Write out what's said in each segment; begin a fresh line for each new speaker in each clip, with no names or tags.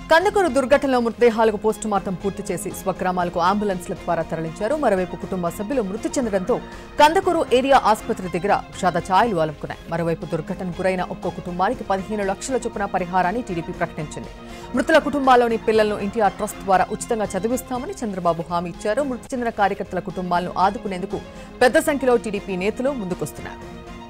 Kandukur దుర్ఘటనలో మృతదేహాలకు postmortem పూర్తి చేసి స్వగ్రామాలకు అంబులెన్స్ల ద్వారా తరలించారు మరోవైపు కుటుంబ సభ్యులు మృతి చెందడంతో కందుకూరు ఏరియా ఆసుపత్రి దగ్గర విషాద ఛాయలు అలుముకున్నాయి మరోవైపు దుర్ఘటనకు గురైన ఒక్కో కుటుంబానికి పదిహేను లక్షల చొప్పున పరిహారాన్ని టీడీపీ ప్రకటించింది మృతుల కుటుంబాల్లోని పిల్లలను ఎన్టీఆర్ ట్రస్ట్ ద్వారా ఉచితంగా చదివిస్తామని చంద్రబాబు హామీ ఇచ్చారు మృతి చెందిన కార్యకర్తల కుటుంబాలను ఆదుకునేందుకు పెద్ద సంఖ్యలో టీడీపీ నేతలు ముందుకొస్తున్నారు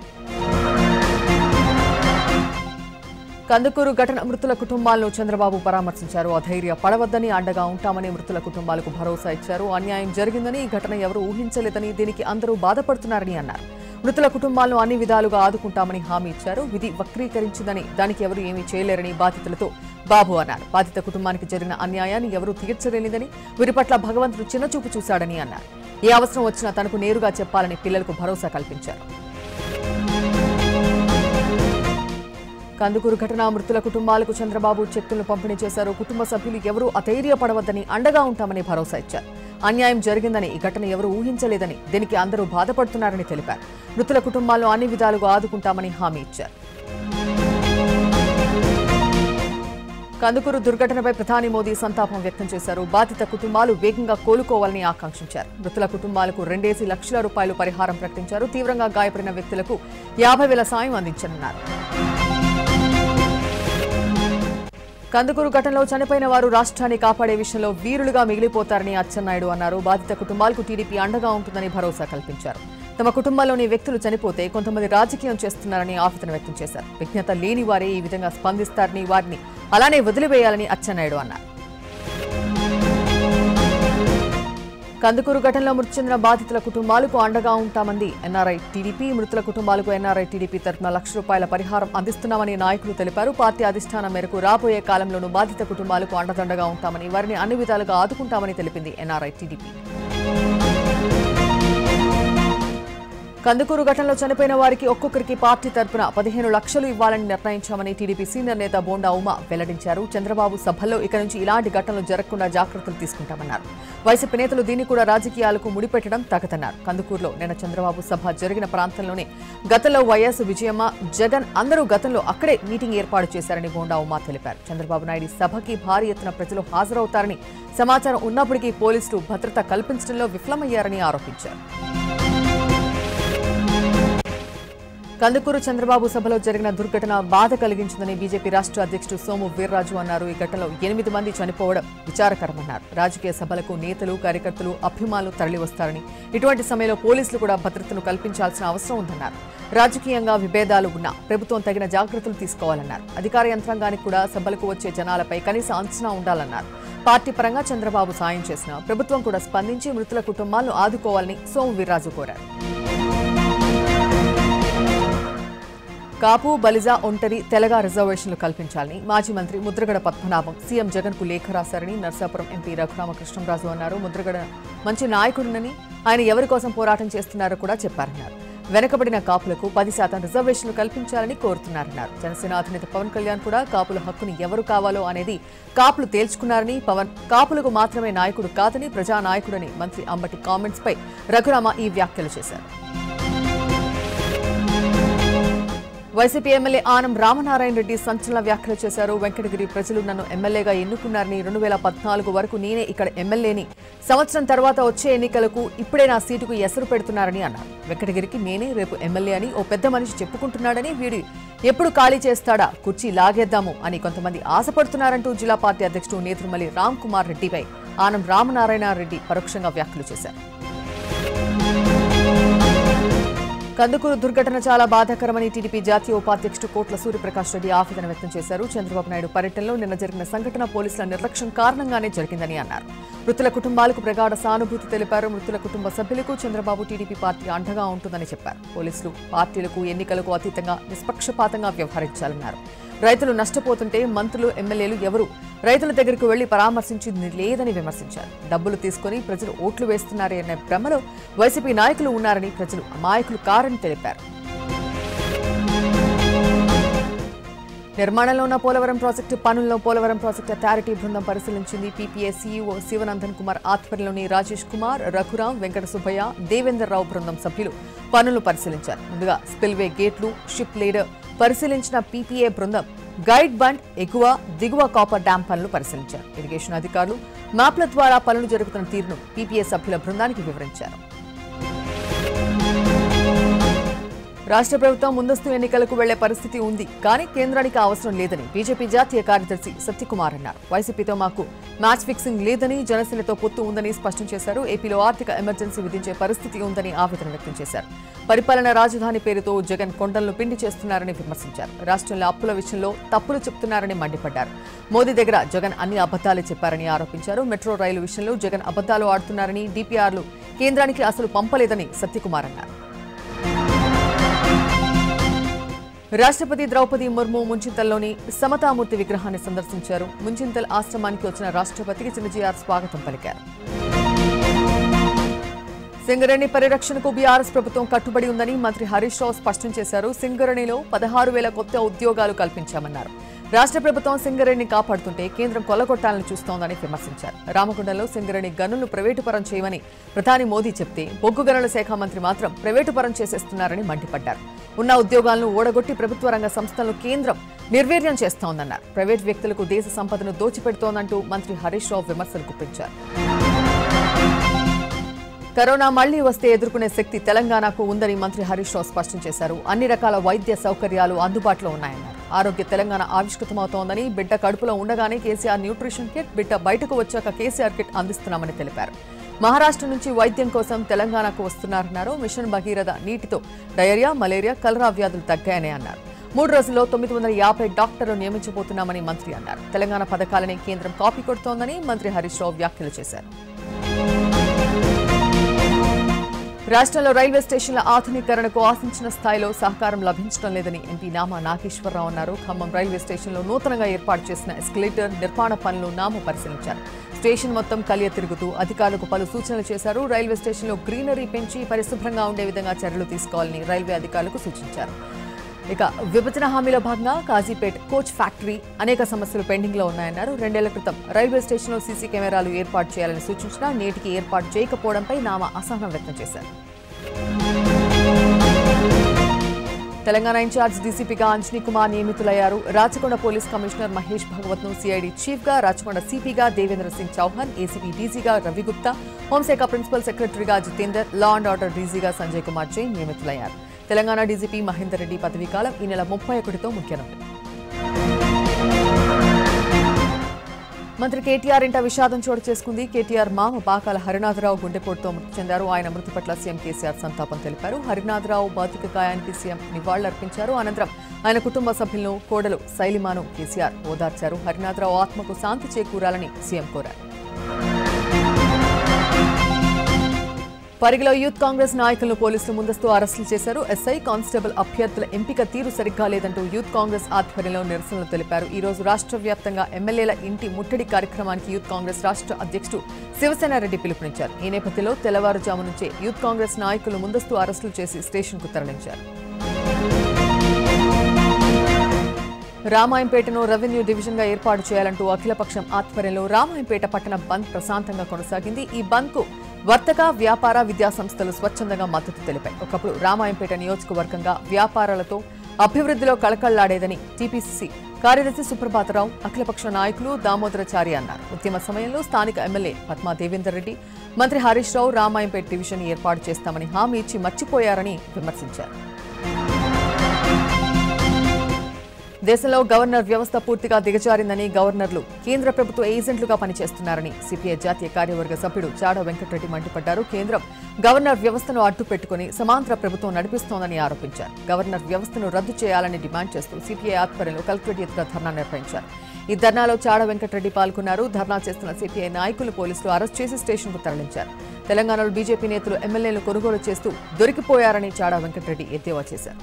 కందుకూరు ఘటన మృతుల కుటుంబాలను చంద్రబాబు పరామర్శించారు అధైర్య పడవద్దని అండగా ఉంటామని మృతుల కుటుంబాలకు భరోసా ఇచ్చారు అన్యాయం జరిగిందని ఈ ఘటన ఎవరూ ఊహించలేదని దీనికి అందరూ బాధపడుతున్నారని అన్నారు మృతుల కుటుంబాలను అన్ని విధాలుగా ఆదుకుంటామని హామీ ఇచ్చారు విధి వక్రీకరించిందని దానికి ఎవరు ఏమీ చేయలేరని బాధితులతో బాబు అన్నారు బాధిత కుటుంబానికి జరిగిన అన్యాయాన్ని ఎవరూ తీర్చలేనిదని వీరి పట్ల భగవంతుడు చిన్నచూపు చూశాడని అన్నారు ఏ అవసరం వచ్చినా తనకు నేరుగా చెప్పాలని పిల్లలకు భరోసా కల్పించారు కందుకూరు ఘటన మృతుల కుటుంబాలకు చంద్రబాబు చెక్కులను పంపిణీ చేశారు కుటుంబ సభ్యులు ఎవరూ అధైర్యపడవద్దని అండగా ఉంటామని భరోసా ఇచ్చారు అన్యాయం జరిగిందని ఈ ఘటన ఎవరూ ఊహించలేదని దీనికి అందరూ బాధపడుతున్నారని తెలిపారు మృతుల కుటుంబాలను అన్ని విధాలుగా ఆదుకుంటామని హామీ ఇచ్చారు కందుకూరు దుర్ఘటనపై ప్రధాని మోదీ సంతాపం వ్యక్తం చేశారు బాధిత కుటుంబాలు వేగంగా కోలుకోవాలని ఆకాంక్షించారు మృతుల కుటుంబాలకు రెండేసి లక్షల రూపాయలు పరిహారం ప్రకటించారు తీవ్రంగా గాయపడిన వ్యక్తులకు యాభై వేల సాయం అందించనున్నారు కందుకూరు ఘటనలో చనిపోయిన వారు రాష్ట్రాన్ని కాపాడే విషయంలో వీరులుగా మిగిలిపోతారని అచ్చెన్నాయుడు అన్నారు బాధిత కుటుంబాలకు టీడీపీ అండగా ఉంటుందని భరోసా కల్పించారు తమ కుటుంబంలోని వ్యక్తులు చనిపోతే కొంతమంది రాజకీయం చేస్తున్నారని ఆఫితను వ్యక్తం చేశారు విజ్ఞత లేని వారే ఈ విధంగా స్పందిస్తారని వారిని అలానే వదిలివేయాలని అచ్చెన్నాయుడు అన్నారు కందుకూరు ఘటనలో మృతి చెందిన బాధితుల కుటుంబాలకు అండగా ఉంటామంది ఎన్ఆర్ఐ టీడీపీ మృతుల కుటుంబాలకు ఎన్ఆర్ఐ టీడీపీ తరఫున లక్ష రూపాయల పరిహారం అందిస్తున్నామని నాయకులు తెలిపారు పార్టీ అధిష్టానం మేరకు రాబోయే కాలంలోనూ బాధిత కుటుంబాలకు అండదండగా ఉంటామని వారిని అన్ని విధాలుగా ఆదుకుంటామని తెలిపింది ఎన్ఆర్ఐ టీడీపీ కందుకూరు ఘటనలో చనిపోయిన వారికి ఒక్కొక్కరికి పార్టీ తరపున పదిహేను లక్షలు ఇవ్వాలని నిర్ణయించామని టీడీపీ సీనియర్ నేత బోండా ఉమా వెల్లడించారు చంద్రబాబు సభల్లో ఇక నుంచి ఇలాంటి ఘటనలు జరగకుండా జాగ్రత్తలు తీసుకుంటామన్నారు వైసీపీ నేతలు దీన్ని కూడా రాజకీయాలకు ముడిపెట్టడం తగదన్నారు కందుకూరులో నిన్న చంద్రబాబు సభ జరిగిన ప్రాంతంలోనే గతంలో వైఎస్ విజయమ్మ జగన్ అందరూ గతంలో అక్కడే మీటింగ్ ఏర్పాటు చేశారని బోండా ఉమా తెలిపారు చంద్రబాబు నాయుడు సభకి భారీ ఎత్తున ప్రజలు హాజరవుతారని సమాచారం ఉన్నప్పటికీ పోలీసులు భద్రత కల్పించడంలో విఫలమయ్యారని ఆరోపించారు కందుకూరు చంద్రబాబు సభలో జరిగిన దుర్ఘటన బాధ కలిగించిందని బీజేపీ రాష్ట్ర అధ్యక్షుడు సోము వీర్రాజు అన్నారు ఈ ఘటనలో ఎనిమిది మంది చనిపోవడం విచారకరమన్నారు రాజకీయ సభలకు నేతలు కార్యకర్తలు అభిమానులు తరలివస్తారని ఇటువంటి సమయంలో పోలీసులు కూడా భద్రతను కల్పించాల్సిన అవసరం ఉందన్నారు రాజకీయంగా విభేదాలు ఉన్నా ప్రభుత్వం తగిన జాగ్రత్తలు తీసుకోవాలన్నారు అధికార యంత్రాంగానికి కూడా సభలకు వచ్చే జనాలపై కనీస అంచనా ఉండాలన్నారు పార్టీ పరంగా చంద్రబాబు సాయం చేసిన ప్రభుత్వం కూడా స్పందించి మృతుల కుటుంబాలను ఆదుకోవాలని సోము వీర్రాజు కోరారు కాపు బలిజ ఒంటరి తెలగ రిజర్వేషన్లు కల్పించాలని మాజీ మంత్రి ముద్రగడ పద్మనాభం సీఎం జగన్ కు లేఖ రాశారని నర్సాపురం ఎంపీ రఘురామకృష్ణంరాజు అన్నారు ముద్రగడ మంచి నాయకుడినని ఆయన ఎవరి కోసం పోరాటం చేస్తున్నారో కూడా చెప్పారన్నారు వెనకబడిన కాపులకు పది శాతం రిజర్వేషన్లు కల్పించాలని కోరుతున్నారన్నారు జనసేన అధినేత పవన్ కళ్యాణ్ కూడా కాపుల హక్కుని ఎవరు కావాలో అనేది కాపులు తేల్చుకున్నారని పవన్ కాపులకు మాత్రమే నాయకుడు కాదని ప్రజా నాయకుడని మంత్రి అంబటి కామెంట్స్ పై రఘురామ ఈ వ్యాఖ్యలు చేశారు వైసీపీ ఎమ్మెల్యే ఆనం రామనారాయణ రెడ్డి సంచలన వ్యాఖ్యలు చేశారు వెంకటగిరి ప్రజలు నన్ను ఎమ్మెల్యేగా ఎన్నుకున్నారని రెండు వేల పద్నాలుగు వరకు నేనే ఇక్కడ ఎమ్మెల్యేని సంవత్సరం తర్వాత వచ్చే ఎన్నికలకు ఇప్పుడే నా సీటుకు ఎసరు పెడుతున్నారని అన్నారు వెంకటగిరికి నేనే రేపు ఎమ్మెల్యే అని ఓ పెద్ద మనిషి చెప్పుకుంటున్నాడని వీడు ఎప్పుడు ఖాళీ చేస్తాడా కుర్చీ లాగేద్దాము అని కొంతమంది ఆశపడుతున్నారంటూ జిల్లా పార్టీ అధ్యక్షుడు నేతృమల్లి రామ్ కుమార్ రెడ్డిపై ఆనం రామనారాయణ రెడ్డి పరోక్షంగా వ్యాఖ్యలు చేశారు కందుకూరు దుర్ఘటన చాలా బాధాకరమని టీడీపీ జాతీయ ఉపాధ్యక్షుడు కోట్ల సూర్యప్రకాష్ రెడ్డి ఆవేదన వ్యక్తం చేశారు చంద్రబాబు నాయుడు పర్యటనలో నిన్న జరిగిన సంఘటన పోలీసుల నిర్లక్ష్యం కారణంగానే జరిగిందని అన్నారు మృతుల కుటుంబాలకు ప్రగాఢ సానుభూతి తెలిపారు మృతుల కుటుంబ సభ్యులకు చంద్రబాబు టీడీపీ పార్టీ అండగా ఉంటుందని చెప్పారు పోలీసులు పార్టీలకు ఎన్నికలకు అతీతంగా నిష్పక్షపాతంగా వ్యవహరించాలన్నారు రైతులు నష్టపోతుంటే మంత్రులు ఎమ్మెల్యేలు ఎవరు రైతుల దగ్గరకు వెళ్లి పరామర్శించింది లేదని విమర్శించారు డబ్బులు తీసుకుని ప్రజలు ఓట్లు వేస్తున్నారే అనే భ్రమలో వైసీపీ నాయకులు ఉన్నారని ప్రజలు అమాయకులు కారని తెలిపారు నిర్మాణంలో ఉన్న పోలవరం ప్రాజెక్టు పనుల్లో పోలవరం ప్రాజెక్టు అథారిటీ బృందం పరిశీలించింది పీపీఏ సీఈఓ శివనందన్ కుమార్ ఆధ్వర్యంలోని రాజేష్ కుమార్ రఘురాం వెంకట సుబ్బయ్య దేవేందర్ రావు బృందం సభ్యులు పనులు పరిశీలించారు ముందుగా స్పిల్వే గేట్లు షిప్ లీడర్ పరిశీలించిన పీపీఏ బృందం గైడ్ బండ్ ఎగువ దిగువ కాపర్ డ్యాం పనులు పరిశీలించారు ఇరిగేషన్ అధికారులు మ్యాప్ల ద్వారా పనులు జరుగుతున్న తీరును పీపీఏ సభ్యుల బృందానికి వివరించారు రాష్ట్ర ప్రభుత్వం ముందస్తు ఎన్నికలకు వెళ్లే పరిస్థితి ఉంది కానీ కేంద్రానికి అవసరం లేదని బీజేపీ జాతీయ కార్యదర్శి సత్యకుమార్ అన్నారు వైసీపీతో మాకు మ్యాచ్ ఫిక్సింగ్ లేదని జనసేనతో పొత్తు ఉందని స్పష్టం చేశారు ఏపీలో ఆర్థిక ఎమర్జెన్సీ విధించే పరిస్థితి ఉందని ఆవేదన వ్యక్తం చేశారు పరిపాలన రాజధాని పేరుతో జగన్ కొండలను పిండి చేస్తున్నారని విమర్శించారు రాష్ట్రంలో అప్పుల విషయంలో తప్పులు చెప్తున్నారని మండిపడ్డారు మోదీ దగ్గర జగన్ అన్ని అబద్దాలే చెప్పారని ఆరోపించారు మెట్రో రైలు విషయంలో జగన్ అబద్దాలు ఆడుతున్నారని డీపీఆర్లు కేంద్రానికి అసలు పంపలేదని సత్యకుమార్ అన్నారు రాష్ట్రపతి ద్రౌపది ముర్ము ముంచింతల్లోని సమతామూర్తి విగ్రహాన్ని సందర్శించారు ముంచింతల్ ఆశ్రమానికి వచ్చిన రాష్ట్రపతికి చిన్నజీఆర్ స్వాగతం పలికారు సింగరేణి పరిరక్షణకు బీఆర్ఎస్ ప్రభుత్వం కట్టుబడి ఉందని మంత్రి హరీష్ రావు స్పష్టం చేశారు సింగరేణిలో పదహారు వేల కొత్త ఉద్యోగాలు కల్పించామన్నారు రాష్ట్ర ప్రభుత్వం సింగరేణిని కాపాడుతుంటే కేంద్రం కొల్లగొట్టాలని చూస్తోందని విమర్శించారు రామగుండంలో సింగరేణి గనులను ప్రైవేటు పరం చేయమని ప్రధాని మోదీ చెప్తే బొగ్గు గనుల శాఖ మంత్రి మాత్రం ప్రైవేటు పరం చేసేస్తున్నారని మండిపడ్డారు ఉన్న ఉద్యోగాలను ఓడగొట్టి ప్రభుత్వ రంగ సంస్థలను కేంద్రం నిర్వీర్యం చేస్తోందన్నారు ప్రైవేటు వ్యక్తులకు దేశ సంపదను దోచిపెడుతోందంటూ మంత్రి హరీష్ రావు విమర్శలు గుప్పించారు కరోనా మళ్లీ వస్తే ఎదుర్కొనే శక్తి తెలంగాణకు ఉందని మంత్రి హరీష్ రావు స్పష్టం చేశారు అన్ని రకాల వైద్య సౌకర్యాలు అందుబాటులో ఉన్నాయన్నారు ఆరోగ్య తెలంగాణ ఆవిష్కృతమవుతోందని బిడ్డ కడుపులో ఉండగానే కేసీఆర్ న్యూట్రిషన్ కిట్ బిడ్డ బయటకు వచ్చాక కేసీఆర్ కిట్ అందిస్తున్నామని తెలిపారు మహారాష్ట్ర నుంచి వైద్యం కోసం తెలంగాణకు వస్తున్నారన్నారు మిషన్ భగీరథ నీటితో డయేరియా మలేరియా కలరా వ్యాధులు తగ్గాయని అన్నారు మూడు రోజుల్లో తొమ్మిది వందల యాభై డాక్టర్లు నియమించబోతున్నామని మంత్రి అన్నారు తెలంగాణ పథకాలని కేంద్రం కాపీ కొడుతోందని మంత్రి హరీష్ రావు వ్యాఖ్యలు చేశారు రాష్ట్రంలో రైల్వే స్టేషన్ల ఆధునీకరణకు ఆశించిన స్థాయిలో సహకారం లభించడం లేదని ఎంపీ నామా నాగేశ్వరరావు అన్నారు ఖమ్మం రైల్వే స్టేషన్లో నూతనంగా ఏర్పాటు చేసిన ఎస్కలేటర్ నిర్మాణ పనులు నామ పరిశీలించారు స్టేషన్ మొత్తం కలియ తిరుగుతూ అధికారులకు పలు సూచనలు చేశారు రైల్వే స్టేషన్లో గ్రీనరీ పెంచి పరిశుభ్రంగా ఉండే విధంగా చర్యలు తీసుకోవాలని రైల్వే అధికారులకు సూచించారు ఇక విభజన హామీలో భాగంగా కాజీపేట్ కోచ్ ఫ్యాక్టరీ అనేక సమస్యలు పెండింగ్ లో ఉన్నాయన్నారు రెండేళ్ల క్రితం రైల్వే స్టేషన్లో సీసీ కెమెరాలు ఏర్పాటు చేయాలని సూచించినా నేటికి ఏర్పాటు చేయకపోవడంపై నామ అసహనం వ్యక్తం చేశారు తెలంగాణ ఇన్ఛార్జ్ డీసీపీగా అంజనీ కుమార్ నియమితులయ్యారు రాచకొండ పోలీస్ కమిషనర్ మహేష్ భగవత్ ను సిఐడి చీఫ్ గా రాచకొండ సిపిగా దేవేంద్ర సింగ్ చౌహాన్ ఏసీపీ డీజీగా రవి గుప్తా హోంశాఖ ప్రిన్సిపల్ సెక్రటరీగా జితేందర్ లా అండ్ ఆర్డర్ డీజీగా సంజయ్ కుమార్ జైన్ నియమితులయ్యారు తెలంగాణ డీజీపీ మహేందర్ రెడ్డి పదవీకాలం ఈ నెల ముప్పై ఒకటితో ముఖ్యనుంది మంత్రి కేటీఆర్ ఇంట విషాదం చోటు చేసుకుంది కేటీఆర్ మామ పాకాల హరినాథరావు గుండెపోటుతో మృతి చెందారు ఆయన మృతి పట్ల సీఎం కేసీఆర్ సంతాపం తెలిపారు హరినాథరావు భౌతిక కాయానికి సీఎం నివాళులర్పించారు అనంతరం ఆయన కుటుంబ సభ్యులను కోడలు శైలిమాను కేసీఆర్ ఓదార్చారు హరినాథరావు ఆత్మకు శాంతి చేకూరాలని సీఎం కోరారు పరిగిలో యూత్ కాంగ్రెస్ నాయకులను పోలీసులు ముందస్తు అరెస్టులు చేశారు ఎస్ఐ కానిస్టేబుల్ అభ్యర్థుల ఎంపిక తీరు సరిగ్గా లేదంటూ యూత్ కాంగ్రెస్ ఆధ్వర్యంలో నిరసనలు తెలిపారు ఈ రోజు రాష్ట్ర వ్యాప్తంగా ఎమ్మెల్యేల ఇంటి ముట్టడి కార్యక్రమానికి యూత్ కాంగ్రెస్ రాష్ట్ర అధ్యక్షుడు శివసేన రెడ్డి పిలుపునిచ్చారు ఈ నేపథ్యంలో తెల్లవారుజాము నుంచే యూత్ కాంగ్రెస్ నాయకులు ముందస్తు అరెస్టులు చేసి స్టేషన్కు తరలించారు రామాయంపేటను రెవెన్యూ డివిజన్ గా ఏర్పాటు చేయాలంటూ అఖిలపక్షం ఆధ్వర్యంలో రామాయంపేట పట్టణ బంద్ ప్రశాంతంగా కొనసాగింది ఈ బంద్ కు వర్తక వ్యాపార విద్యా సంస్థలు స్వచ్ఛందంగా మద్దతు తెలిపాయి ఒకప్పుడు రామాయంపేట నియోజకవర్గంగా వ్యాపారాలతో అభివృద్ధిలో కళకళ్లాడేదని టీపీసీసీ కార్యదర్శి సుప్రభాతరావు అఖిలపక్ష నాయకులు దామోదరచారి అన్నారు ఉద్యమ సమయంలో స్థానిక ఎమ్మెల్యే పద్మా దేవేందర్ రెడ్డి మంత్రి హరీష్ రావు రామాయంపేట డివిజన్ ఏర్పాటు చేస్తామని హామీ ఇచ్చి మర్చిపోయారని విమర్శించారు దేశంలో గవర్నర్ వ్యవస్థ పూర్తిగా దిగజారిందని గవర్నర్లు కేంద్ర ప్రభుత్వ ఏజెంట్లుగా పనిచేస్తున్నారని సిపిఐ జాతీయ కార్యవర్గ సభ్యుడు చాడ వెంకటరెడ్డి మండిపడ్డారు కేంద్రం గవర్నర్ వ్యవస్థను అడ్డు పెట్టుకుని సమాంతర ప్రభుత్వం నడిపిస్తోందని ఆరోపించారు గవర్నర్ వ్యవస్థను రద్దు చేయాలని డిమాండ్ చేస్తూ సిపిఐ ఆధ్వర్యంలో కలెక్టరేట్ ఎదుట ధర్నా నిర్వహించారు ఈ ధర్నాలో చాడ వెంకటరెడ్డి పాల్గొన్నారు ధర్నా చేస్తున్న సిపిఐ నాయకులు పోలీసులు అరెస్ట్ చేసి స్టేషన్కు తరలించారు తెలంగాణలో బీజేపీ నేతలు ఎమ్మెల్యేలు కొనుగోలు చేస్తూ దొరికిపోయారని చాడా వెంకటరెడ్డి ఎద్దేవా చేశారు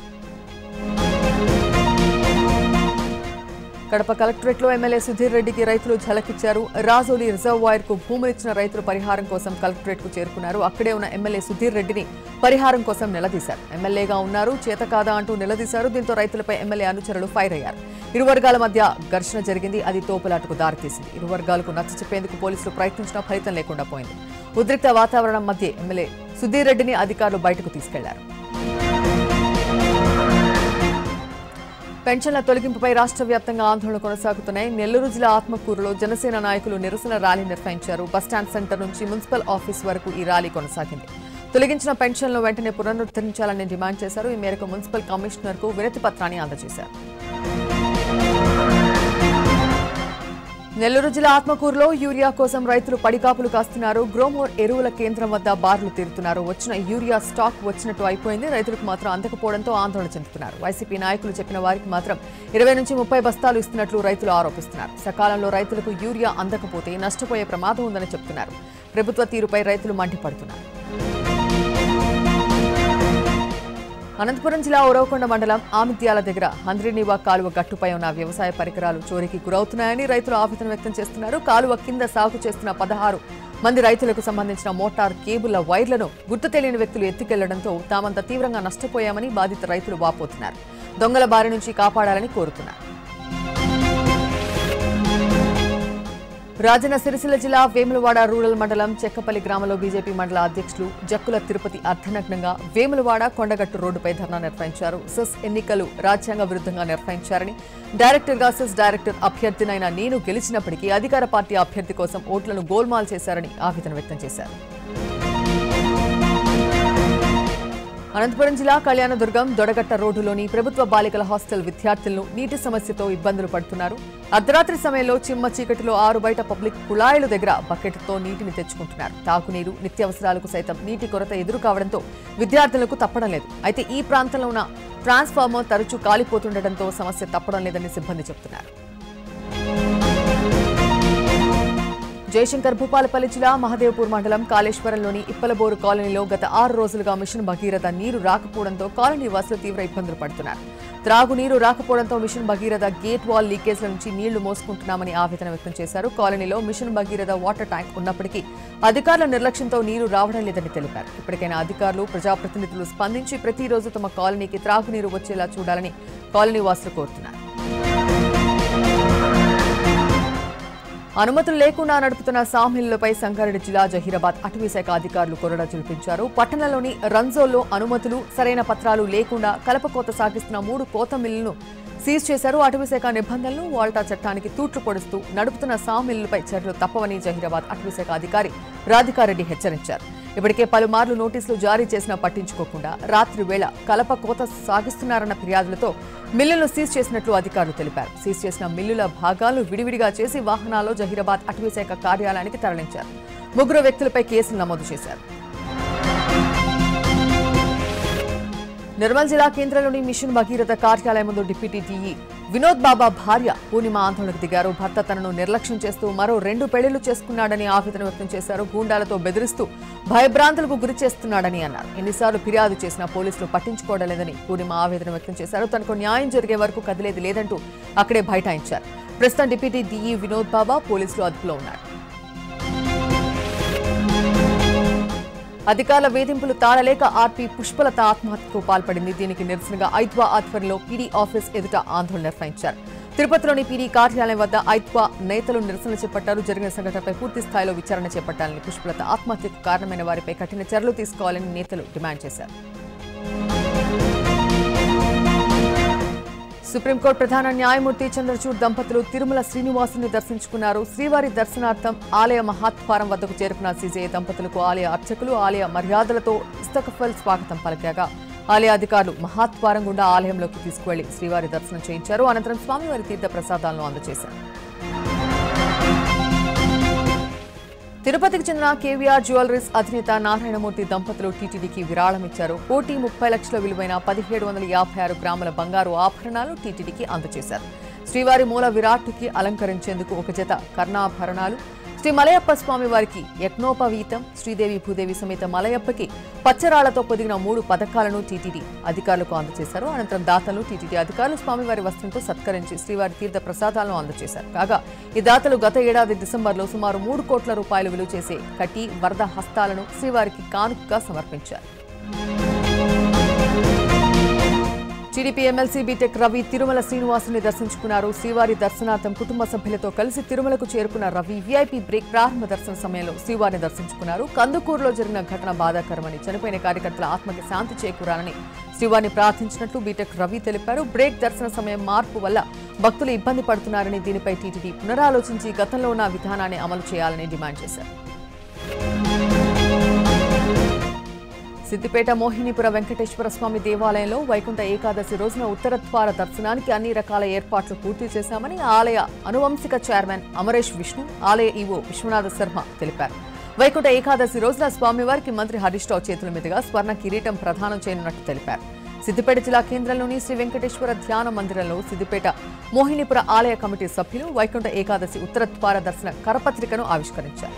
కడప కలెక్టరేట్లో ఎమ్మెల్యే సుధీర్ రెడ్డికి రైతులు ఝలకిచ్చారు రాజోలి రిజర్వాయర్ కు భూములిచ్చిన రైతులు పరిహారం కోసం కలెక్టరేట్ కు చేరుకున్నారు అక్కడే ఉన్న ఎమ్మెల్యే సుధీర్ రెడ్డిని పరిహారం కోసం నిలదీశారు ఎమ్మెల్యేగా ఉన్నారు చేత కాదా అంటూ నిలదీశారు దీంతో రైతులపై ఎమ్మెల్యే అనుచరులు ఫైర్ అయ్యారు ఇరు వర్గాల మధ్య ఘర్షణ జరిగింది అది తోపులాటకు దారితీసింది ఇరు వర్గాలకు నచ్చ చెప్పేందుకు పోలీసులు ప్రయత్నించినా ఫలితం లేకుండా పోయింది ఉద్రిక్త వాతావరణం మధ్య ఎమ్మెల్యే సుధీర్ రెడ్డిని అధికారులు బయటకు తీసుకెళ్లారు పెన్షన్ల తొలగింపుపై రాష్ట్ర వ్యాప్తంగా ఆందోళన కొనసాగుతున్నాయి నెల్లూరు జిల్లా ఆత్మకూరులో జనసేన నాయకులు నిరసన ర్యాలీ నిర్వహించారు బస్టాండ్ సెంటర్ నుంచి మున్సిపల్ ఆఫీస్ వరకు ఈ ర్యాలీ కొనసాగింది తొలగించిన పెన్షన్లు వెంటనే పునరుద్ధరించాలని డిమాండ్ చేశారు ఈ మేరకు మున్సిపల్ కమిషనర్కు వినతి పత్రాన్ని అందజేశారు నెల్లూరు జిల్లా ఆత్మకూరులో యూరియా కోసం రైతులు పడికాపులు కాస్తున్నారు గ్రోమోర్ ఎరువుల కేంద్రం వద్ద బార్లు తీరుతున్నారు వచ్చిన యూరియా స్టాక్ వచ్చినట్టు అయిపోయింది రైతులకు మాత్రం అందకపోవడంతో ఆందోళన చెందుతున్నారు వైసీపీ నాయకులు చెప్పిన వారికి మాత్రం ఇరవై నుంచి ముప్పై బస్తాలు ఇస్తున్నట్లు రైతులు ఆరోపిస్తున్నారు సకాలంలో రైతులకు యూరియా అందకపోతే నష్టపోయే ప్రమాదం ఉందని చెబుతున్నారు ప్రభుత్వ తీరుపై రైతులు మండిపడుతున్నారు అనంతపురం జిల్లా ఉరవకొండ మండలం ఆమిత్యాల దగ్గర హంద్రినీవా కాలువ గట్టుపై ఉన్న వ్యవసాయ పరికరాలు చోరీకి గురవుతున్నాయని రైతులు ఆవేదన వ్యక్తం చేస్తున్నారు కాలువ కింద సాగు చేస్తున్న పదహారు మంది రైతులకు సంబంధించిన మోటార్ కేబుల్ల వైర్లను గుర్తు తెలియని వ్యక్తులు ఎత్తుకెళ్లడంతో తామంత తీవ్రంగా నష్టపోయామని బాధిత రైతులు వాపోతున్నారు దొంగల బారి నుంచి కాపాడాలని కోరుతున్నారు రాజన్న సిరిసిల్ల జిల్లా వేములవాడ రూరల్ మండలం చెక్కపల్లి గ్రామంలో బీజేపీ మండల అధ్యక్షులు జక్కుల తిరుపతి అర్ధనగ్నంగా వేములవాడ కొండగట్టు రోడ్డుపై ధర్నా నిర్వహించారు సెస్ ఎన్నికలు రాజ్యాంగ విరుద్ధంగా నిర్వహించారని డైరెక్టర్గా సెస్ డైరెక్టర్ అభ్యర్థినైన నేను గెలిచినప్పటికీ అధికార పార్టీ అభ్యర్థి కోసం ఓట్లను గోల్మాల్ చేశారని ఆవేదన వ్యక్తం చేశారు అనంతపురం జిల్లా కళ్యాణదుర్గం దొడగట్ట రోడ్డులోని ప్రభుత్వ బాలికల హాస్టల్ విద్యార్థులను నీటి సమస్యతో ఇబ్బందులు పడుతున్నారు అర్ధరాత్రి సమయంలో చిమ్మ చీకటిలో ఆరు బయట పబ్లిక్ కుళాయిల దగ్గర బకెట్తో నీటిని తెచ్చుకుంటున్నారు తాగునీరు నిత్యావసరాలకు సైతం నీటి కొరత ఎదురు కావడంతో విద్యార్థులకు తప్పడం లేదు అయితే ఈ ప్రాంతంలో ఉన్న ట్రాన్స్ఫార్మర్ తరచూ కాలిపోతుండటంతో సమస్య తప్పడం లేదని సిబ్బంది చెబుతున్నారు జయశంకర్ భూపాలపల్లి జిల్లా మహదేవ్పూర్ మండలం కాళేశ్వరంలోని ఇప్పలబోరు కాలనీలో గత ఆరు రోజులుగా మిషన్ భగీరథ నీరు రాకపోవడంతో కాలనీ వాసులు తీవ్ర ఇబ్బందులు పడుతున్నారు త్రాగునీరు రాకపోవడంతో మిషన్ భగీరథ గేట్ వాల్ లీకేజ్ల నుంచి నీళ్లు మోసుకుంటున్నామని ఆవేదన వ్యక్తం చేశారు కాలనీలో మిషన్ భగీరథ వాటర్ ట్యాంక్ ఉన్నప్పటికీ అధికారుల నిర్లక్ష్యంతో నీరు రావడం లేదని తెలిపారు ఇప్పటికైనా అధికారులు ప్రజాప్రతినిధులు స్పందించి ప్రతిరోజు తమ కాలనీకి త్రాగునీరు వచ్చేలా చూడాలని కాలనీ వాసులు కోరుతున్నారు అనుమతులు లేకుండా నడుపుతున్న సామిల్లుపై సంగారెడ్డి జిల్లా జహీరాబాద్ అటవీ శాఖ అధికారులు కొరడా చూపించారు పట్టణంలోని రంజోల్లో అనుమతులు సరైన పత్రాలు లేకుండా కలపకోత సాగిస్తున్న మూడు కోత మిల్లులను సీజ్ చేశారు అటవీ శాఖ నిబంధనలు వాల్టా చట్టానికి తూట్లు పొడుస్తూ నడుపుతున్న సామిల్లుపై చర్యలు తప్పవని జహీరాబాద్ అటవీ శాఖ అధికారి రాధికారెడ్డి హెచ్చరించారు ఇప్పటికే పలుమార్లు నోటీసులు జారీ చేసినా పట్టించుకోకుండా రాత్రి వేళ కలప కోత సాగిస్తున్నారన్న ఫిర్యాదులతో మిల్లులను సీజ్ చేసినట్లు అధికారులు తెలిపారు సీజ్ చేసిన మిల్లుల భాగాలు విడివిడిగా చేసి వాహనాల్లో జహీరాబాద్ అటవీశాఖ కార్యాలయానికి తరలించారు ముగ్గురు వ్యక్తులపై కేసులు నమోదు చేశారు నిర్మల్ జిల్లా కేంద్రంలోని మిషన్ భగీరథ కార్యాలయం ముందు డిప్యూటీ టీఈ వినోద్ బాబా భార్య పూర్ణిమ ఆందోళనకు దిగారు భర్త తనను నిర్లక్ష్యం చేస్తూ మరో రెండు పెళ్లిళ్లు చేసుకున్నాడని ఆవేదన వ్యక్తం చేశారు గూండాలతో బెదిరిస్తూ భయభ్రాంతులకు గురి చేస్తున్నాడని అన్నారు ఎన్నిసార్లు ఫిర్యాదు చేసినా పోలీసులు పట్టించుకోవడం లేదని పూర్ణిమ ఆవేదన వ్యక్తం చేశారు తనకు న్యాయం జరిగే వరకు కదిలేది లేదంటూ అక్కడే బైఠాయించారు ప్రస్తుతం డిప్యూటీ డీఈ వినోద్ బాబా పోలీసులు అదుపులో ఉన్నారు అధికారుల వేధింపులు తాళలేక ఆర్పీ పుష్పలత ఆత్మహత్యకు పాల్పడింది దీనికి నిరసనగా ఐద్వా ఆధ్వర్యంలో పీడీ ఆఫీస్ ఎదుట ఆందోళన నిర్వహించారు తిరుపతిలోని పీడీ కార్యాలయం వద్ద ఐద్వా నేతలు నిరసన చేపట్టారు జరిగిన సంఘటనపై పూర్తి స్థాయిలో విచారణ చేపట్టాలని పుష్పలత ఆత్మహత్యకు కారణమైన వారిపై కఠిన చర్యలు తీసుకోవాలని నేతలు డిమాండ్ చేశారు సుప్రీంకోర్టు ప్రధాన న్యాయమూర్తి చంద్రచూడ్ దంపతులు తిరుమల శ్రీనివాసుని దర్శించుకున్నారు శ్రీవారి దర్శనార్థం ఆలయ మహాద్వారం వద్దకు చేరుకున్న సీజే దంపతులకు ఆలయ అర్చకులు ఆలయ మర్యాదలతో ఇస్తకఫల్ స్వాగతం పలికాగా ఆలయ అధికారులు మహాద్వారం గుండా ఆలయంలోకి తీసుకువెళ్లి శ్రీవారి దర్శనం చేయించారు అనంతరం స్వామివారి తీర్థ ప్రసాదాలను అందజేశారు తిరుపతికి చెందిన కేవీఆర్ జ్యువెలరీస్ అధినేత నారాయణమూర్తి దంపతులు టీటీడీకి విరాళం ఇచ్చారు కోటి ముప్పై లక్షల విలువైన పదిహేడు వందల యాభై ఆరు గ్రాముల బంగారు ఆభరణాలు టీటీడీకి అందజేశారు శ్రీవారి మూల విరాట్కి అలంకరించేందుకు ఒక జత కర్ణాభరణాలు శ్రీ మలయప్ప స్వామి వారికి యజ్ఞోపవీతం శ్రీదేవి భూదేవి సమేత మలయప్పకి పచ్చరాళ్లతో పొదిగిన మూడు పథకాలను టీటీడీ అధికారులకు అందజేశారు అనంతరం దాతలు టీటీడీ అధికారులు స్వామివారి వస్త్రంతో సత్కరించి శ్రీవారి తీర్థ ప్రసాదాలను అందజేశారు కాగా ఈ దాతలు గత ఏడాది డిసెంబర్లో సుమారు మూడు కోట్ల రూపాయలు విలువ చేసే కటి వరద హస్తాలను శ్రీవారికి కానుకగా సమర్పించారు TDP MLC BTech Ravi Tirumala శ్రీనివాసుని దర్శించుకున్నారు శ్రీవారి దర్శనార్థం కుటుంబ సభ్యులతో కలిసి తిరుమలకు చేరుకున్న రవి వీఐపీ బ్రేక్ ప్రారంభ దర్శన సమయంలో శ్రీవారిని దర్శించుకున్నారు కందుకూరులో జరిగిన ఘటన బాధాకరమని చనిపోయిన కార్యకర్తల ఆత్మకి శాంతి చేకూరాలని శ్రీవారిని ప్రార్థించినట్లు బీటెక్ రవి తెలిపారు బ్రేక్ దర్శన సమయం మార్పు వల్ల భక్తులు ఇబ్బంది పడుతున్నారని దీనిపై టీటీడీ పునరాలోచించి గతంలో ఉన్న విధానాన్ని అమలు చేయాలని డిమాండ్ చేశారు సిద్దిపేట మోహినీపుర వెంకటేశ్వర స్వామి దేవాలయంలో వైకుంఠ ఏకాదశి రోజున ఉత్తర ద్వార దర్శనానికి అన్ని రకాల ఏర్పాట్లు పూర్తి చేశామని ఆలయ అనువంశిక చైర్మన్ అమరేష్ విష్ణు ఆలయ ఈవో విశ్వనాథ శర్మ తెలిపారు వైకుంఠ ఏకాదశి రోజున స్వామివారికి మంత్రి హరీష్ రావు చేతుల మీదుగా స్వర్ణ కిరీటం ప్రదానం చేయనున్నట్టు తెలిపారు సిద్దిపేట జిల్లా కేంద్రంలోని శ్రీ వెంకటేశ్వర ధ్యాన మందిరంలో సిద్దిపేట మోహినీపుర ఆలయ కమిటీ సభ్యులు వైకుంఠ ఏకాదశి ఉత్తర ద్వార దర్శన కరపత్రికను ఆవిష్కరించారు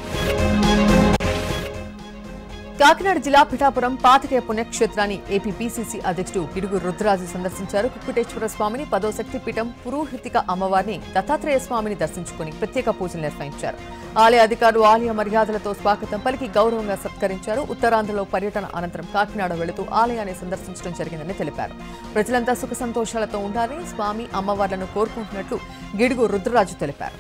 కాకినాడ జిల్లా పిఠాపురం పాతికేయ పుణ్యక్షేత్రాన్ని ఏపీ పీసీసీ అధ్యక్షుడు గిడుగు రుద్రరాజు సందర్శించారు కుక్కుటేశ్వర స్వామిని పదో శక్తిపీఠం పురోహితిక అమ్మవారిని దత్తాత్రేయ స్వామిని దర్శించుకుని ప్రత్యేక పూజలు నిర్వహించారు ఆలయ అధికారులు ఆలయ మర్యాదలతో స్వాగతం పలికి గౌరవంగా సత్కరించారు ఉత్తరాంధ్రలో పర్యటన అనంతరం కాకినాడ వెళుతూ ఆలయాన్ని సందర్శించడం జరిగిందని తెలిపారు ప్రజలంతా సుఖ సంతోషాలతో ఉండాలని స్వామి అమ్మవార్లను కోరుకుంటున్నట్లు గిడుగు రుద్రరాజు తెలిపారు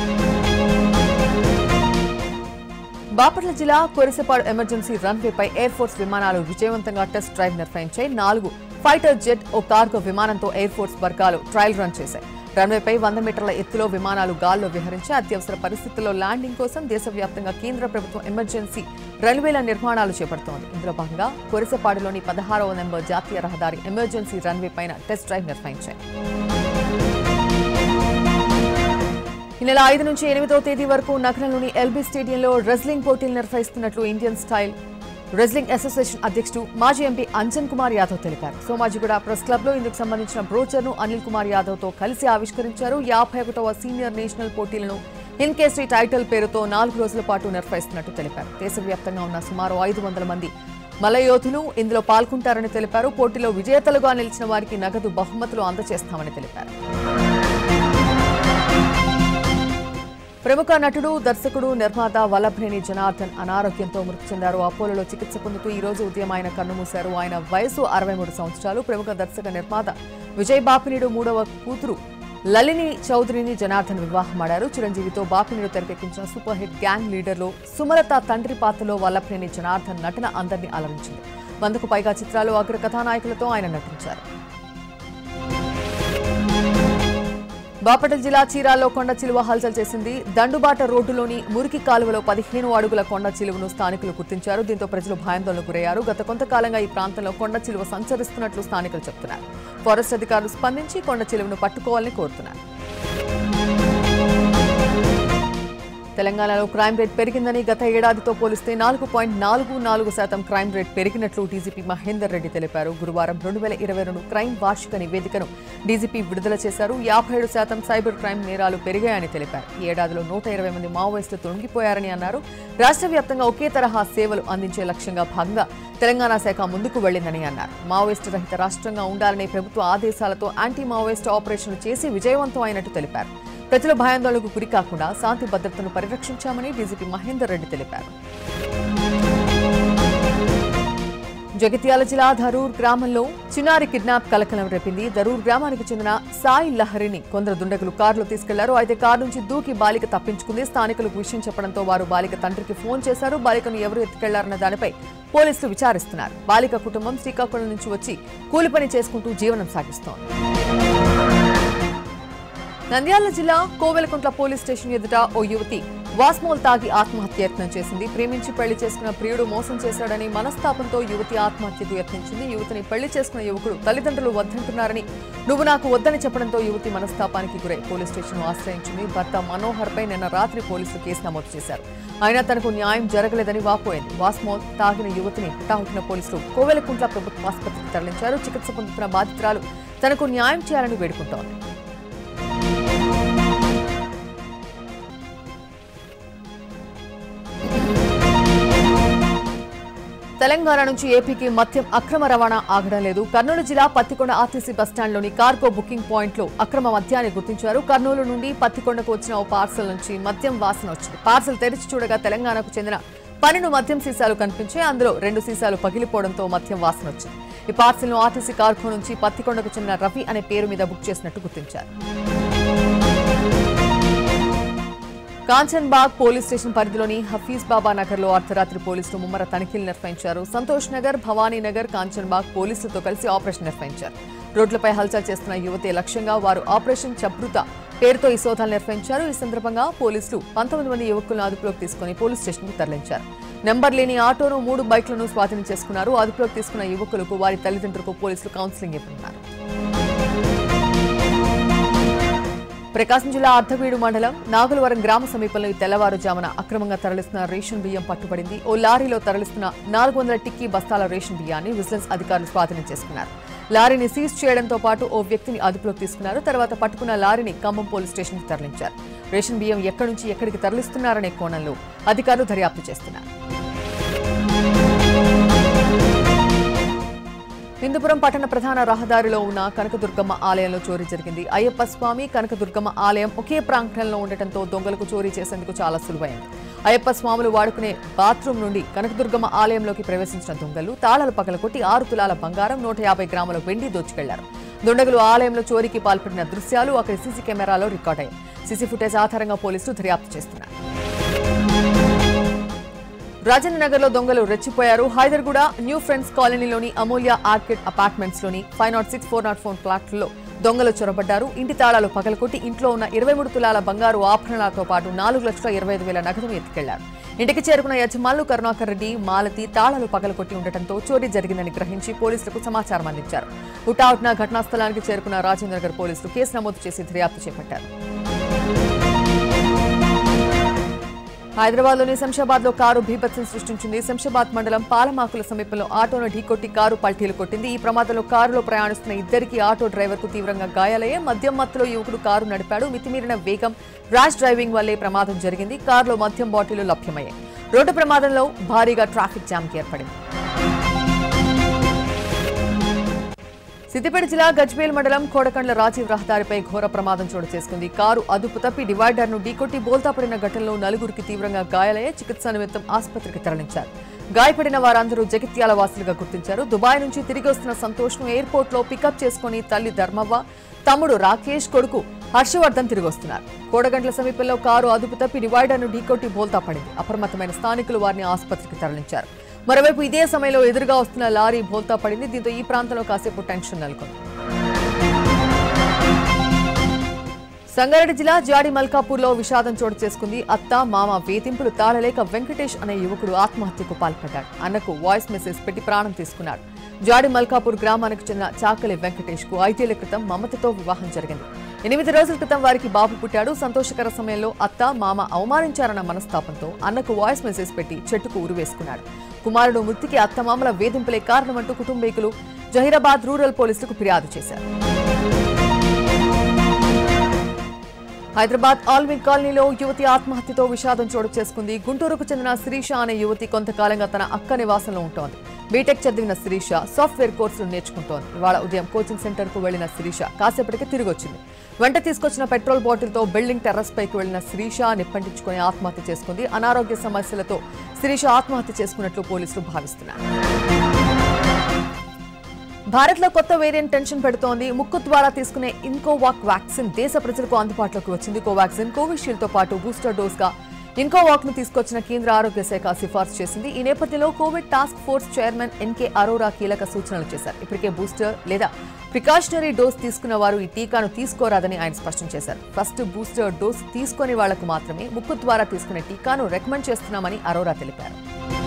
బాపట్ల జిల్లా కొరిసపాడు ఎమర్జెన్సీ రన్వేపై ఎయిర్ ఫోర్స్ విమానాలు విజయవంతంగా టెస్ట్ డ్రైవ్ నిర్వహించాయి నాలుగు ఫైటర్ జెట్ ఓ కార్గో విమానంతో ఎయిర్ ఫోర్స్ వర్గాలు ట్రయల్ రన్ చేశాయి రన్వేపై వంద మీటర్ల ఎత్తులో విమానాలు గాల్లో విహరించి అత్యవసర పరిస్థితుల్లో ల్యాండింగ్ కోసం దేశవ్యాప్తంగా కేంద్ర ప్రభుత్వం ఎమర్జెన్సీ రైల్వేల నిర్మాణాలు చేపడుతోంది ఇందులో భాగంగా కొరిసపాడులోని పదహారవ నెంబర్ జాతీయ రహదారి ఎమర్జెన్సీ రన్వే పైన టెస్ట్ డ్రైవ్ నిర్వహించాయి ఈ నెల ఐదు నుంచి ఎనిమిదో తేదీ వరకు నగరంలోని ఎల్బీ స్టేడియంలో రెజ్లింగ్ పోటీలు నిర్వహిస్తున్నట్లు ఇండియన్ స్టైల్ రెజ్లింగ్ అసోసియేషన్ అధ్యక్షుడు మాజీ ఎంపీ అంజన్ కుమార్ యాదవ్ తెలిపారు సోమాజిగూడ ప్రెస్ క్లబ్ లో ఇందుకు సంబంధించిన బ్రోచర్ ను అనిల్ కుమార్ యాదవ్ తో కలిసి ఆవిష్కరించారు యాభై ఒకటవ సీనియర్ నేషనల్ పోటీలను ఇన్కేశ్రీ టైటిల్ పేరుతో నాలుగు రోజుల పాటు నిర్వహిస్తున్నట్టు తెలిపారు దేశవ్యాప్తంగా ఉన్న సుమారు ఐదు వందల మంది మలయోధులు ఇందులో పాల్గొంటారని తెలిపారు పోటీలో విజేతలుగా నిలిచిన వారికి నగదు బహుమతులు అందజేస్తామని తెలిపారు ప్రముఖ నటుడు దర్శకుడు నిర్మాత వల్లభనేని జనార్దన్ అనారోగ్యంతో మృతి చెందారు అపోలోలో చికిత్స పొందుతూ ఈ రోజు ఉదయం ఆయన కన్నుమూశారు ఆయన వయసు అరవై మూడు సంవత్సరాలు ప్రముఖ దర్శక నిర్మాత విజయ్ బాపినీడు మూడవ కూతురు లలిని చౌదరిని జనార్దన్ వివాహమాడారు చిరంజీవితో బాపినీడు తెరకెక్కించిన సూపర్ హిట్ గ్యాంగ్ లీడర్లో సుమలత తండ్రి పాత్రలో వల్లభనేని జనార్దన్ నటన అందరినీ అలరించింది వందకు పైగా చిత్రాలు అగ్ర కథానాయకులతో ఆయన నటించారు బాపట్ల జిల్లా చీరాల్లో కొండ చిలువ హల్చల్ చేసింది దండుబాట రోడ్డులోని మురికి కాలువలో పదిహేను అడుగుల కొండ చిలువను స్థానికులు గుర్తించారు దీంతో ప్రజలు భయాందోళనకు గురయ్యారు గత కొంతకాలంగా ఈ ప్రాంతంలో కొండ చిలువ సంచరిస్తున్నట్లు స్థానికులు చెబుతున్నారు ఫారెస్ట్ అధికారులు స్పందించి కొండ చిలువను పట్టుకోవాలని కోరుతున్నారు తెలంగాణలో క్రైమ్ రేట్ పెరిగిందని గత ఏడాదితో పోలిస్తే నాలుగు పాయింట్ నాలుగు నాలుగు శాతం క్రైమ్ రేట్ పెరిగినట్లు డీజీపీ మహేందర్ రెడ్డి తెలిపారు గురువారం రెండు వేల ఇరవై రెండు క్రైమ్ వార్షిక నివేదికను డీజీపీ విడుదల చేశారు యాభై ఏడు శాతం సైబర్ క్రైమ్ నేరాలు పెరిగాయని తెలిపారు ఈ ఏడాదిలో నూట ఇరవై మంది మావోయిస్టులు తొలగిపోయారని అన్నారు రాష్ట్ర వ్యాప్తంగా ఒకే తరహా సేవలు అందించే లక్ష్యంగా భాగంగా తెలంగాణ శాఖ ముందుకు వెళ్లిందని అన్నారు మావోయిస్టు రహిత రాష్ట్రంగా ఉండాలనే ప్రభుత్వ ఆదేశాలతో యాంటీ మావోయిస్టు ఆపరేషన్లు చేసి విజయవంతం అయినట్టు తెలిపారు ప్రజలు భయాందోళనకు గురి కాకుండా శాంతి భద్రతను పరిరక్షించామని డీజీపీ మహేందర్ రెడ్డి తెలిపారు జగిత్యాల జిల్లా ధరూర్ గ్రామంలో చిన్నారి కిడ్నాప్ కలకలం రేపింది ధరూర్ గ్రామానికి చెందిన సాయి లహరిని కొందరు దుండగులు కారులో తీసుకెళ్లారు అయితే కారు నుంచి దూకి బాలిక తప్పించుకుంది స్థానికులకు విషయం చెప్పడంతో వారు బాలిక తండ్రికి ఫోన్ చేశారు బాలికను ఎవరు ఎత్తుకెళ్లారన్న దానిపై పోలీసులు విచారిస్తున్నారు బాలిక కుటుంబం శ్రీకాకుళం నుంచి వచ్చి కూలి పని చేసుకుంటూ జీవనం సాగిస్తోంది నంద్యాల జిల్లా కోవెలకుంట్ల పోలీస్ స్టేషన్ ఎదుట ఓ యువతి వాస్మోల్ తాగి ఆత్మహత్యత్నం చేసింది ప్రేమించి పెళ్లి చేసుకున్న ప్రియుడు మోసం చేశాడని మనస్తాపంతో యువతి ఆత్మహత్యకు యత్నించింది యువతిని పెళ్లి చేసుకున్న యువకుడు తల్లిదండ్రులు వద్దంటున్నారని నువ్వు నాకు వద్దని చెప్పడంతో యువతి మనస్తాపానికి గురై పోలీస్ స్టేషన్ ఆశ్రయించింది భర్త మనోహర్ పై నిన్న రాత్రి పోలీసులు కేసు నమోదు చేశారు అయినా తనకు న్యాయం జరగలేదని వాపోయింది వాస్మోల్ తాగిన యువతిని హుటాహుటిన పోలీసులు కోవెలకుంట్ల ప్రభుత్వ ఆసుపత్రికి తరలించారు చికిత్స పొందుతున్న బాధితురాలు తనకు న్యాయం చేయాలని వేడుకుంటోంది తెలంగాణ నుంచి ఏపీకి మద్యం అక్రమ రవాణా ఆగడం లేదు కర్నూలు జిల్లా పత్తికొండ ఆర్టీసీ బస్టాండ్లోని కార్గో బుకింగ్ పాయింట్లో అక్రమ మద్యాన్ని గుర్తించారు కర్నూలు నుండి పత్తికొండకు వచ్చిన ఓ పార్సల్ నుంచి మద్యం వాసన వచ్చింది పార్సల్ తెరిచి చూడగా తెలంగాణకు చెందిన పన్నెండు మద్యం సీసాలు కనిపించాయి అందులో రెండు సీసాలు పగిలిపోవడంతో మద్యం వాసన వచ్చింది ఈ పార్సిల్ను ఆర్టీసీ కార్గో నుంచి పత్తికొండకు చెందిన రవి అనే పేరు మీద బుక్ చేసినట్టు గుర్తించారు కాంచన్ బాగ్ పోలీస్ స్టేషన్ పరిధిలోని హఫీజ్ బాబా నగర్ లో అర్ధరాత్రి పోలీసులు ముమ్మర తనిఖీలు నిర్వహించారు సంతోష్ నగర్ భవానీ నగర్ కాంచన్ బాగ్ పోలీసులతో కలిసి ఆపరేషన్ నిర్వహించారు రోడ్లపై హల్చల్ చేస్తున్న యువతే లక్ష్యంగా వారు ఆపరేషన్ చప్రుత పేరుతో ఈ సోదాలు నిర్వహించారు ఈ సందర్భంగా పోలీసులు పంతొమ్మిది మంది యువకులను అదుపులోకి తీసుకుని పోలీస్ స్టేషన్కు తరలించారు నెంబర్ లేని ఆటోను మూడు బైక్లను స్వాధీనం చేసుకున్నారు అదుపులోకి తీసుకున్న యువకులకు వారి తల్లిదండ్రులకు పోలీసులు కౌన్సిలింగ్ ఇవ్వనున్నారు ప్రకాశం జిల్లా అర్ధవీడు మండలం నాగులవరం గ్రామ సమీపంలో ఈ తెల్లవారుజామున అక్రమంగా తరలిస్తున్న రేషన్ బియ్యం పట్టుబడింది ఓ లారీలో తరలిస్తున్న నాలుగు వందల టిక్కీ బస్తాల రేషన్ బియ్యాన్ని విజిలెన్స్ అధికారులు స్వాధీనం చేసుకున్నారు లారీని సీజ్ చేయడంతో పాటు ఓ వ్యక్తిని అదుపులోకి తీసుకున్నారు తర్వాత పట్టుకున్న లారీని ఖమ్మం పోలీస్ స్టేషన్కి తరలించారు రేషన్ బియ్యం ఎక్కడి నుంచి ఎక్కడికి తరలిస్తున్నారనే కోణంలో అధికారులు దర్యాప్తు చేస్తున్నారు హిందూపురం పట్టణ ప్రధాన రహదారిలో ఉన్న కనకదుర్గమ్మ ఆలయంలో చోరీ జరిగింది అయ్యప్ప స్వామి కనకదుర్గమ్మ ఆలయం ఒకే ప్రాంగణంలో ఉండటంతో దొంగలకు చోరీ చేసేందుకు చాలా సులువైంది అయ్యప్ప స్వాములు వాడుకునే బాత్రూం నుండి కనకదుర్గమ్మ ఆలయంలోకి ప్రవేశించిన దొంగలు తాళాలు పగలగొట్టి ఆరు తులాల బంగారం నూట యాభై గ్రాముల వెండి దోచుకెళ్లారు దుండగులు ఆలయంలో చోరీకి పాల్పడిన దృశ్యాలు అక్కడి సీసీ కెమెరాలో రికార్డయ్యాయి సీసీ ఫుటేజ్ ఆధారంగా పోలీసులు దర్యాప్తు చేస్తున్నారు రాజేంద్ర నగర్ లో దొంగలు రెచ్చిపోయారు హైదర్గూడ న్యూ ఫ్రెండ్స్ కాలనీలోని అమూల్య ఆర్కిడ్ అపార్ట్మెంట్స్ లోని five nought six four nought four ఫ్లాట్లలో దొంగలు చొరబడ్డారు ఇంటి తాళాలు పగలకొట్టి ఇంట్లో ఉన్న ఇరవై మూడు తులాల బంగారు ఆభరణాలతో పాటు నాలుగు లక్షల ఇరవై ఐదు వేల నగదును ఎత్తుకెళ్లారు ఇంటికి చేరుకున్న యజమానులు కరుణాకర్ రెడ్డి మాలతి తాళాలు పగలకొట్టి ఉండటంతో చోరీ జరిగిందని గ్రహించి పోలీసులకు సమాచారం అందించారు హుటాహుటిన ఘటనా స్థలానికి చేరుకున్న రాజేంద్ర నగర్ పోలీసులు కేసు నమోదు చేసి దర్యాప్తు చేపట్టారు హైదరాబాద్ లోని శంషాబాద్ లో కారు బీభత్సం సృష్టించింది శంషాబాద్ మండలం పాలమాకుల సమీపంలో ఆటోను ఢీకొట్టి కారు పల్టీలు కొట్టింది ఈ ప్రమాదంలో కారులో ప్రయాణిస్తున్న ఇద్దరికి ఆటో డ్రైవర్ కు తీవ్రంగా గాయాలయ్యాయి మద్యం మత్తులో యువకుడు కారు నడిపాడు మితిమీరిన వేగం ర్యాష్ డ్రైవింగ్ వల్లే ప్రమాదం జరిగింది కారులో మద్యం బాటిల్ లభ్యమయ్యాయి రోడ్డు ప్రమాదంలో భారీగా ట్రాఫిక్ జామ్ ఏర్పడింది సిద్దిపేట జిల్లా గజ్వేల్ మండలం కోడకండ్ల రాజీవ్ రహదారిపై ఘోర ప్రమాదం చోటు చేసుకుంది కారు అదుపు తప్పి డివైడర్ ను ఢీకొట్టి బోల్తా పడిన ఘటనలో నలుగురికి తీవ్రంగా గాయాలయ్యే చికిత్స నిమిత్తం ఆసుపత్రికి తరలించారు గాయపడిన వారందరూ జగిత్యాల వాసులుగా గుర్తించారు దుబాయ్ నుంచి తిరిగి వస్తున్న సంతోష్ ను ఎయిర్పోర్ట్ లో పికప్ చేసుకుని తల్లి ధర్మవ్వ తమ్ముడు రాకేష్ కొడుకు హర్షవర్ధన్ తిరిగి వస్తున్నారు కోడగంట్ల సమీపంలో కారు అదుపు తప్పి డివైడర్ ను ఢీకొట్టి బోల్తా పడింది అప్రమత్తమైన స్థానికులు వారిని ఆసుపత్రికి తరలించారు మరోవైపు ఇదే సమయంలో ఎదురుగా వస్తున్న లారీ బోల్తా పడింది దీంతో ఈ ప్రాంతంలో కాసేపు టెన్షన్ నెలకొంది సంగారెడ్డి జిల్లా జాడి మల్కాపూర్లో విషాదం చోటు చేసుకుంది అత్త మామ వేధింపులు తాళలేక వెంకటేష్ అనే యువకుడు ఆత్మహత్యకు పాల్పడ్డాడు అన్నకు వాయిస్ మెసేజ్ పెట్టి ప్రాణం తీసుకున్నాడు జాడి మల్కాపూర్ గ్రామానికి చెందిన చాకలి వెంకటేష్ కు ఐదేళ్ల క్రితం మమతతో వివాహం జరిగింది ఎనిమిది రోజుల క్రితం వారికి బాబు పుట్టాడు సంతోషకర సమయంలో అత్త మామ అవమానించారన్న మనస్తాపంతో అన్నకు వాయిస్ మెసేజ్ పెట్టి చెట్టుకు ఉరివేసుకున్నాడు కుమారుడు మృతికి అత్తమామల వేధింపులే కారణమంటూ కుటుంబీకులు జహీరాబాద్ రూరల్ పోలీసులకు ఫిర్యాదు చేశారు హైదరాబాద్ ఆల్విన్ కాలనీలో యువతి ఆత్మహత్యతో విషాదం చోటు చేసుకుంది గుంటూరుకు చెందిన శిరీష అనే యువతి కొంతకాలంగా తన అక్క నివాసంలో ఉంటోంది బీటెక్ చదివిన శిరీష సాఫ్ట్వేర్ కోర్సులు నేర్చుకుంటోంది ఇవాళ ఉదయం కోచింగ్ సెంటర్ కు వెళ్లిన శిరీష కాసేపటికి తిరిగి వచ్చింది వెంట తీసుకొచ్చిన పెట్రోల్ బాటిల్తో బిల్డింగ్ టెర్రస్ పైకి వెళ్లిన శిరీష నిప్పంటించుకుని ఆత్మహత్య చేసుకుంది అనారోగ్య సమస్యలతో శిరీష ఆత్మహత్య చేసుకున్నట్లు పోలీసులు భావిస్తున్నారు భారత్ లో కొత్త వేరియంట్ టెన్షన్ పెడుతోంది ముక్కు ద్వారా తీసుకునే ఇన్కోవాక్ వ్యాక్సిన్ దేశ ప్రజలకు అందుబాటులోకి వచ్చింది కోవాక్సిన్ కోవిషీల్డ్ తో పాటు బూస్టర్ డోస్ గా ఇన్కోవాక్ ను తీసుకొచ్చిన కేంద్ర ఆరోగ్య శాఖ సిఫార్సు చేసింది ఈ నేపథ్యంలో Covid task force chairman NK Arora కీలక సూచనలు చేశారు ఇప్పటికే బూస్టర్ లేదా ప్రికాషనరీ డోస్ తీసుకున్న వారు ఈ టీకాను తీసుకోరాదని ఆయన స్పష్టం చేశారు ఫస్ట్ బూస్టర్ డోస్ తీసుకునే వాళ్లకు మాత్రమే ముక్కు ద్వారా తీసుకునే టీకాను రికమెండ్ చేస్తున్నామని అరోరా తెలిపారు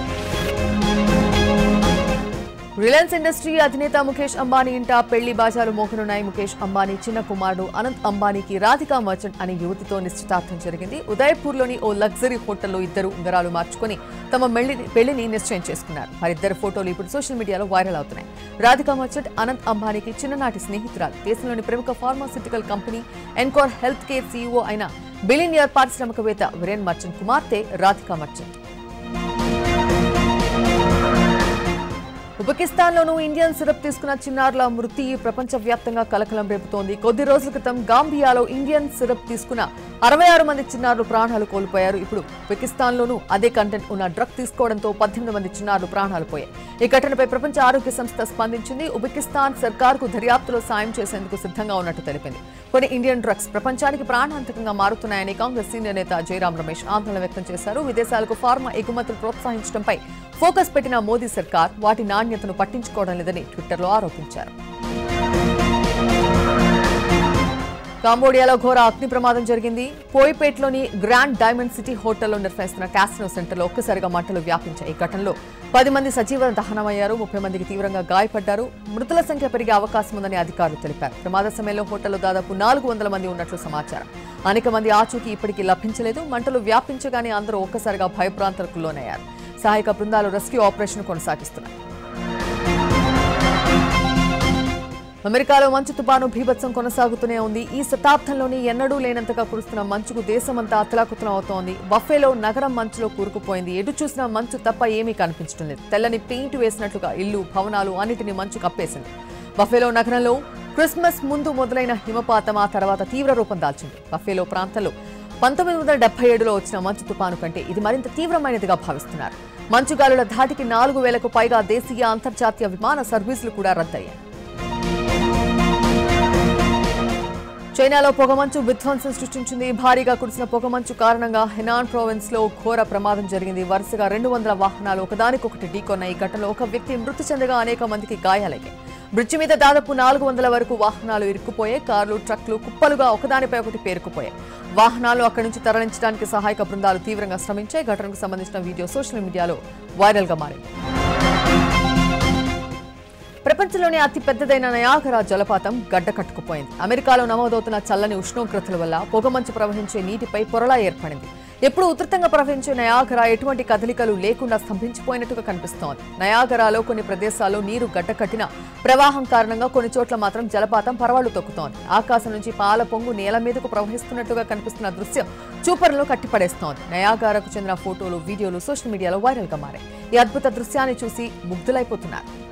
రిలయన్స్ ఇండస్ట్రీ అధినేత ముఖేష్ అంబానీ ఇంట పెళ్లి బాజాలు మోకనున్నాయి ముఖేష్ అంబానీ చిన్న కుమారుడు అనంత్ అంబానీకి రాధికా మర్చెంట్ అనే యువతితో నిశ్చితార్థం జరిగింది ఉదయపూర్లోని ఓ లగ్జరీ హోటల్లో ఇద్దరు ఉంగరాలు మార్చుకొని తమ మెళ్లి- పెళ్లిని నిశ్చయం చేసుకున్నారు వారిద్దరు ఫోటోలు ఇప్పుడు సోషల్ మీడియాలో వైరల్ అవుతున్నాయి రాధికా మర్చెంట్ అనంత్ అంబానీకి చిన్ననాటి స్నేహితురాలు దేశంలోని ప్రముఖ pharmaceutical company Encore healthcare CEO అయిన బిలినియర్ పారిశ్రామికవేత్త వీరేన్ మర్చెంట్ కుమార్తె రాధికా మర్చెంట్ ఉజ్బెకిస్తాన్లోనూ ఇండియన్ సిరప్ తీసుకున్న చిన్నారుల మృతి ప్రపంచవ్యాప్తంగా కలకలం రేపుతోంది కొద్ది రోజుల క్రితం గాంబియాలో ఇండియన్ సిరప్ తీసుకున్న అరవై ఆరు మంది చిన్నారులు ప్రాణాలు కోల్పోయారు ఇప్పుడు ఉజ్బెకిస్తాన్లోనూ అదే కంటెంట్ ఉన్న డ్రగ్ తీసుకోవడంతో పద్దెనిమిది మంది చిన్నారులు ప్రాణాలు పోయాయి ఈ ఘటనపై ప్రపంచ ఆరోగ్య సంస్థ స్పందించింది ఉజ్బెకిస్తాన్ సర్కార్కు దర్యాప్తులో సాయం చేసేందుకు సిద్ధంగా ఉన్నట్టు తెలిపింది కొన్ని ఇండియన్ డ్రగ్స్ ప్రపంచానికి ప్రాణాంతకంగా మారుతున్నాయని కాంగ్రెస్ సీనియర్ నేత జయరాం రమేష్ ఆందోళన వ్యక్తం చేశారు విదేశాలకు ఫార్మా ఎగుమతులు ప్రోత్సహించడంపై ఫోకస్ పెట్టిన మోదీ సర్కార్ వాటి నాణ్యతను పట్టించుకోవడం లేదని ట్విట్టర్లో ఆరోపించారు కాంబోడియాలో ఘోర అగ్ని ప్రమాదం జరిగింది పోయిపేట్లోని గ్రాండ్ డైమండ్ సిటీ హోటల్లో నిర్వహిస్తున్న క్యాసినో సెంటర్లో ఒక్కసారిగా మంటలు వ్యాపించాయి ఈ ఘటనలో పది మంది సజీవ దహనమయ్యారు ముప్పై మందికి తీవ్రంగా గాయపడ్డారు మృతుల సంఖ్య పెరిగే అవకాశం ఉందని అధికారులు తెలిపారు ప్రమాద సమయంలో హోటల్లో దాదాపు నాలుగు వందల మంది ఉన్నట్లు సమాచారం అనేక మంది ఆచూకీ ఇప్పటికీ లభించలేదు మంటలు వ్యాపించగానే అందరూ ఒక్కసారిగా భయభ్రాంతులకు లోనయ్యారు సహాయక బృందాలు రెస్క్యూ ఆపరేషన్ కొనసాగిస్తున్నాయి అమెరికాలో మంచు తుపాను భీభత్సం కొనసాగుతూనే ఉంది ఈ శతాబ్దంలోని ఎన్నడూ లేనంతగా కురుస్తున్న మంచుకు దేశమంతా అతలాకుతలం అవుతోంది బఫేలో నగరం మంచులో కూరుకుపోయింది ఎటు చూసినా మంచు తప్ప ఏమీ కనిపించడం లేదు తెల్లని పెయింట్ వేసినట్లుగా ఇల్లు భవనాలు అన్నిటిని మంచు కప్పేసింది బఫేలో నగరంలో క్రిస్మస్ ముందు మొదలైన హిమపాతం ఆ తర్వాత తీవ్ర రూపం దాల్చింది బఫేలో ప్రాంతంలో పంతొమ్మిది వందల డెబ్బై ఏడులో వచ్చిన మంచు తుపాను కంటే ఇది మరింత తీవ్రమైనదిగా భావిస్తున్నారు మంచుగాలుల ధాటికి నాలుగు వేలకు పైగా దేశీయ అంతర్జాతీయ విమాన సర్వీసులు కూడా రద్దయ్యాయి చైనాలో పొగమంచు విధ్వంసం సృష్టించింది భారీగా కురిసిన పొగమంచు కారణంగా హెనాన్ ప్రావిన్స్ లో ఘోర ప్రమాదం జరిగింది వరుసగా రెండు వందల వాహనాలు ఒకదానికొకటి ఢీకొన్న ఈ ఘటనలో ఒక వ్యక్తి మృతి చెందగా అనేక మందికి గాయాలయ్యాయి బ్రిడ్జి మీద దాదాపు నాలుగు వందల వరకు వాహనాలు ఇరుక్కుపోయాయి కార్లు ట్రక్లు కుప్పలుగా ఒకదానిపై ఒకటి పేరుకుపోయాయి వాహనాలు అక్కడి నుంచి తరలించడానికి సహాయక బృందాలు తీవ్రంగా శ్రమించాయి ఘటనకు సంబంధించిన వీడియో సోషల్ మీడియాలో వైరల్గా మారింది ప్రపంచంలోనే అతి పెద్దదైన నయాగరా జలపాతం గడ్డ కట్టుకుపోయింది అమెరికాలో నమోదవుతున్న చల్లని ఉష్ణోగ్రతల వల్ల పొగమంచు ప్రవహించే నీటిపై పొరలా ఏర్పడింది ఎప్పుడు ఉధృతంగా ప్రవహించే నయాగరా ఎటువంటి కదలికలు లేకుండా స్తంభించిపోయినట్టుగా కనిపిస్తోంది నయాగరాలో కొన్ని ప్రదేశాల్లో నీరు గడ్డ కట్టిన ప్రవాహం కారణంగా కొన్ని చోట్ల మాత్రం జలపాతం పరవాళ్లు తొక్కుతోంది ఆకాశం నుంచి పాల పొంగు నేల మీదకు ప్రవహిస్తున్నట్టుగా కనిపిస్తున్న దృశ్యం చూపర్లో కట్టిపడేస్తోంది నయాగారకు చెందిన ఫోటోలు వీడియోలు సోషల్ మీడియాలో వైరల్గా మారాయి ఈ అద్భుత దృశ్యాన్ని చూసి ముగ్ధులైపోతున్నారు